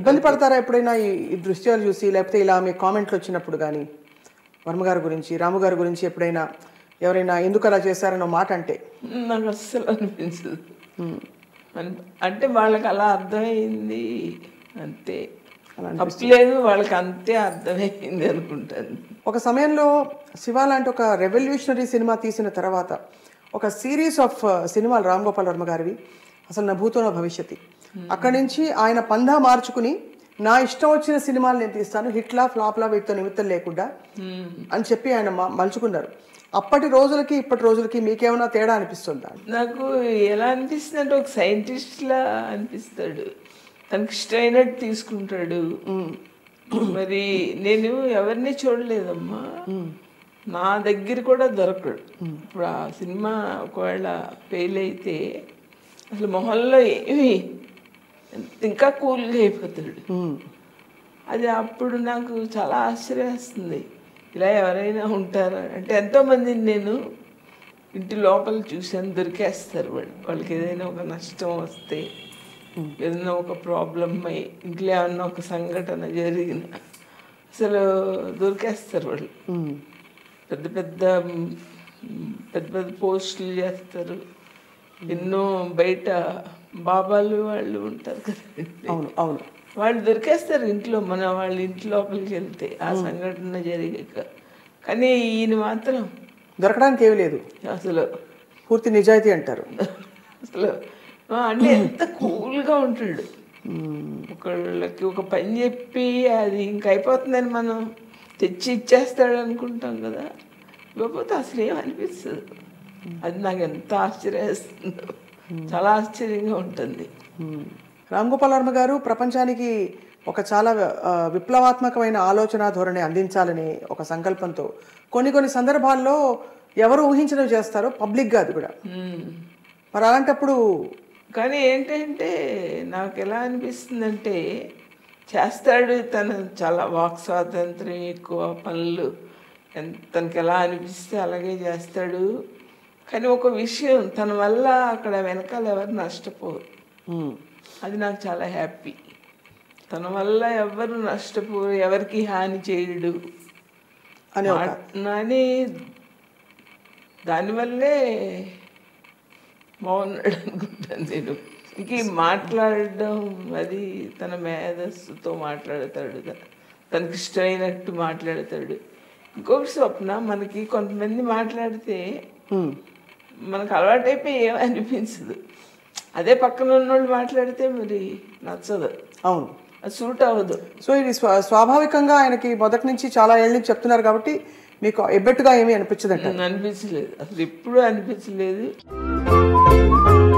ఇబ్బంది పడతారా ఎప్పుడైనా ఈ ఈ దృశ్యాలు చూసి లేకపోతే ఇలా మీ కామెంట్లు వచ్చినప్పుడు కానీ వర్మ గారి గురించి రాము గారి గురించి ఎప్పుడైనా ఎవరైనా ఎందుకు అలా చేశారన్న మాట అంటే నాకు అస్సలు అనిపించదు అన్- అంటే వాళ్ళకి అలా అర్థమైంది అంతే తప్పలేదు వాళ్ళకి అంతే అర్థమైంది అనుకుంటాను ఒక సమయంలో శివ లాంటి ఒక రెవల్యూషనరీ సినిమా తీసిన తర్వాత ఒక సిరీస్ ఆఫ్ సినిమాలు రామ్ గోపాల్ వర్మ గారివి అసలు నా భూతో నా భవిష్యత్తు అక్కడి నుంచి ఆయన పందా మార్చుకుని నా ఇష్టం వచ్చిన సినిమాలు నేను తీస్తాను హిట్లా ఫ్లాప్లా వీటితో నిమిత్తం లేకుండా అని చెప్పి ఆయన మ- మలుచుకున్నారు అప్పటి రోజులకి ఇప్పటి రోజులకి మీకేమైనా తేడా అనిపిస్తుందా నాకు ఎలా అనిపిస్తుంది అంటే ఒక సైంటిస్ట్ లా అనిపిస్తాడు తనకి ఇష్టమైనట్టు తీసుకుంటాడు మరి నేను ఎవరిని చూడలేదమ్మా నా దగ్గర కూడా దొరకడు ఇప్పుడు ఆ సినిమా ఒకవేళ ఫెయిల్ అయితే అసలు మొహంలో ఏమి ఇంకా కూల్గా అయిపోతాడు అది అప్పుడు నాకు చాలా ఆశ్చర్యేస్తుంది ఇలా ఎవరైనా ఉంటారా అంటే ఎంతోమందిని నేను ఇంటి లోపల చూశాను దొరికేస్తారు వాళ్ళు వాళ్ళకి ఏదైనా ఒక నష్టం వస్తే ఏదైనా ఒక ప్రాబ్లం అయి ఇంట్లో ఏమన్నా ఒక సంఘటన జరిగిన అసలు దొరికేస్తారు వాళ్ళు పెద్ద పెద్ద మ్, పెద్ద పెద్ద పోస్టులు చేస్తారు ఎన్నో బయట బాబాలు వాళ్ళు ఉంటారు కదండి అవును అవును వాళ్ళు దొరికేస్తారు ఇంట్లో మన వాళ్ళ ఇంటి లోపలికి వెళ్తే ఆ సంఘటన జరిగాక కానీ ఈయన మాత్రం దొరకడానికి ఏమీ లేదు అసలు పూర్తి నిజాయితీ అంటారు అసలు ఆ, అంటే ఎంత కూల్గా ఉంటాడు ఒకళ్ళకి ఒక పని చెప్పి అది ఇంక అయిపోతుందని మనం తెచ్చి ఇచ్చేస్తాడు అనుకుంటాం కదా ఇవ్వకపోతే అసలు ఏం అనిపిస్తుంది అది నాకు ఎంత ఆశ్చర్యేస్తుందో చాలా ఆశ్చర్యంగా ఉంటుంది రామ్ గోపాల్ వర్మ గారు ప్రపంచానికి ఒక చాలా ఆ, విప్లవాత్మకమైన ఆలోచన ధోరణి అందించాలని ఒక సంకల్పంతో కొన్ని కొన్ని సందర్భాల్లో ఎవరు ఊహించడం చేస్తారో పబ్లిక్గా అది కూడా మ్మ్. మరి అలాంటప్పుడు కానీ ఏంటంటే నాకు ఎలా అనిపిస్తుందంటే చేస్తాడు తను చాలా వాక్ స్వాతంత్రం ఎక్కువ పనులు ఎన్- తనకి ఎలా అనిపిస్తే అలాగే చేస్తాడు కానీ ఒక విషయం తన వల్ల అక్కడ వెనకాల ఎవరు నష్టపోరు ఉమ్, అది నాకు చాలా హ్యాపీ తన వల్ల ఎవరు నష్టపోరు ఎవరికి హాని చేయడు అని ఒక అని దానివల్లే బాగున్నాడు అనుకుంటాను నేను ఇంక ఈ మాట్లాడడం అది తన మేధస్సుతో మాట్లాడతాడు తన- తనకి ఇష్టమైనట్టు మాట్లాడతాడు ఇంకొక స్వప్న మనకి కొంతమంది మాట్లాడితే ఉమ్, మనకు అలవాటైపోయి ఏమనిపించదు అదే పక్కన ఉన్నోళ్ళు మాట్లాడితే మరి నచ్చదు అవును అది సూట్ అవ్వదు సో ఇది స్వా స్వాభావికంగా ఆయనకి మొదటి నుంచి చాలా ఏళ్ళ నుంచి చెప్తున్నారు కాబట్టి మీకు ఎబ్బెట్టుగా ఏమీ అనిపించదంట అనిపించలేదు అసలు ఎప్పుడూ అనిపించలేదు